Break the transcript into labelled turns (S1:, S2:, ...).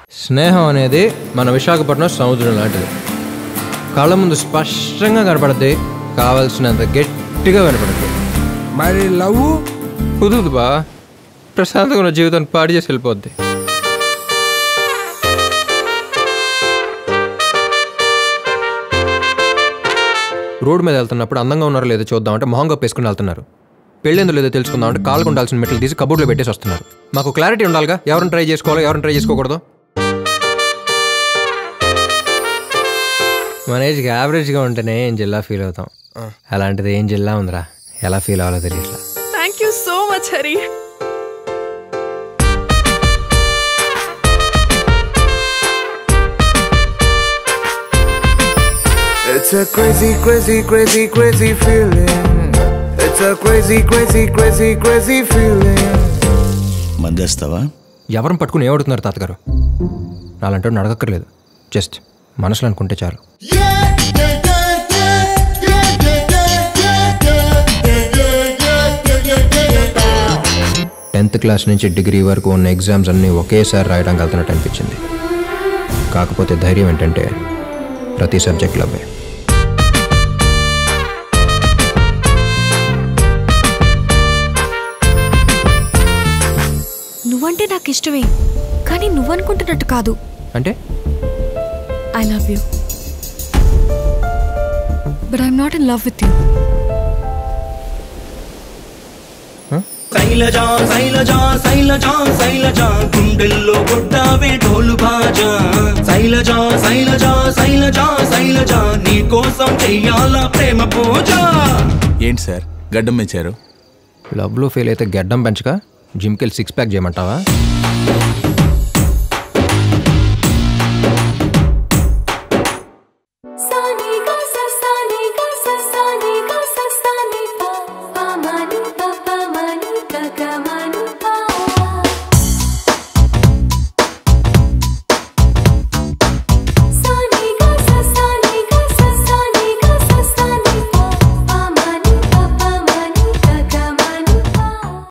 S1: స్నేహం అనేది మన విశాఖపట్నం సముద్రం లాంటిది కళ్ళ ముందు స్పష్టంగా కనపడుద్ది కావలసినంత గట్టిగా కనపడుద్ది
S2: మరి లవ్
S1: కుదురుదు బా ప్రశాంతంగా ఉన్న జీవితాన్ని పాడు చేసి వెళ్ళిపోద్ది రోడ్డు మీద వెళ్తున్నప్పుడు అందంగా ఉన్నారో లేదో చూద్దామంటే మొహం కప్పేసుకుని వెళ్తున్నారు పెళ్ళేందో లేదో తెలుసుకుందామంటే కాలు ఉండాల్సిన మెట్లు తీసి కబోర్డ్లో పెట్టేసి వస్తున్నారు మాకు క్లారిటీ ఉండాలిగా ఎవరిని ట్రై చేసుకోవాలో ఎవరిని ట్రై చేసుకోకూడదు మన ఏజ్కి యావరేజ్గా ఉంటేనే ఏం జిల్లా ఫీల్ అవుతాం అలాంటిది ఏం జిల్లా ఉందిరా ఎలా ఫీల్ అవ్వాలో తెలియట్లా
S3: thank you so much Hari
S4: It's a crazy, crazy, crazy, crazy feeling. It's a crazy, crazy, crazy, crazy feeling.
S5: మందేస్తావా
S1: ఎవరిని పట్టుకుని ఏమడుతున్నారు తాతగారు నాలంటూ నడగక్కర్లేదు జస్ట్ మనసులో అనుకుంటే చాలు టెన్త్ క్లాస్ నుంచి డిగ్రీ వరకు ఉన్న ఎగ్జామ్స్ అన్నీ ఒకేసారి రాయడానికి వెళ్తున్నట్టు అనిపించింది కాకపోతే ధైర్యం ఏంటంటే ప్రతి సబ్జెక్ట్లో అవే
S6: నువ్వంటే నాకు ఇష్టమే కానీ నువ్వనుకుంటున్నట్టు కాదు
S1: అంటే
S6: I love you but I'm not in love with you
S7: Shailaja Shailaja Shailaja Shailaja గుండెల్లో కొట్టావే ఢోలు బాజా శైలజా శైలజా శైలజా శైలజా నీ కోసం చెయ్యాలా ప్రేమ పూజ
S5: ఏంటి సార్ గడ్డం మెచ్చారు
S1: లవ్లో ఫెయిల్ అయితే గడ్డం పెంచక జిమ్కి వెళ్ళి సిక్స్ ప్యాక్ చేయమంటావా